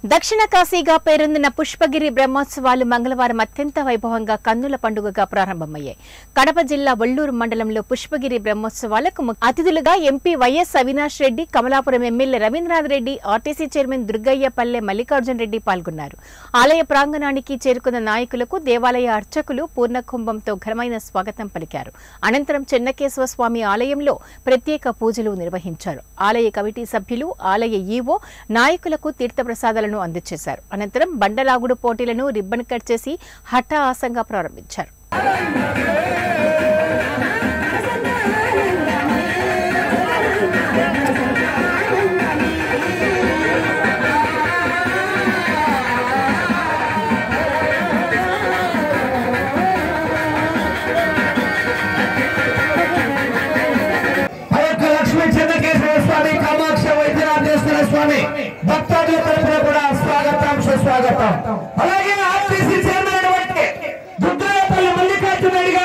దక్షిణ కాశీగా పేరొందిన పుష్పగిరి బ్రహ్మోత్సవాలు మంగళవారం అత్యంత వైభవంగా కన్నుల పండుగగా ప్రారంభమయ్యాయి కడప జిల్లా వల్లూరు మండలంలో పుష్పగిరి బ్రహ్మోత్సవాలకు ము- అతిథులుగా MP YS Avinash Reddy Kamalapuram MLA Ravindranath Reddy RTC chairman Durgayyapalle Mallikarjun Reddy పాల్గొన్నారు ఆలయ ప్రాంగణానికి చేరుకున్న నాయకులకు దేవాలయ అర్చకులు పూర్ణకుంభంతో ఘనమైన స్వాగతం పలికారు అనంతరం చెన్నకేశవ స్వామి ఆలయంలో ప్రత్యేక పూజలు నిర్వహించారు ఆలయ కమిటీ సభ్యులు ఆలయ ఈవో నాయకులకు తీర్థప్రసాదాలను అందజేశారు అనంతరం బండలాగుడు పోటీలను రిబ్బన్ కట్ చేసి హఠాహాసంగా ప్రారంభించారు పయక్క లక్ష్మీ చెన్నకేశ్వర స్వామి కామాక్ష వైద్యనాథేశ్వర స్వామి భక్తాదుల తరపున కూడా స్వాగతం సుస్వాగతం అలాగే ఆర్టీసీ చైర్మన్ అయినటువంటి దుర్గాపల్లి మల్లికార్జున రెడ్డి గారు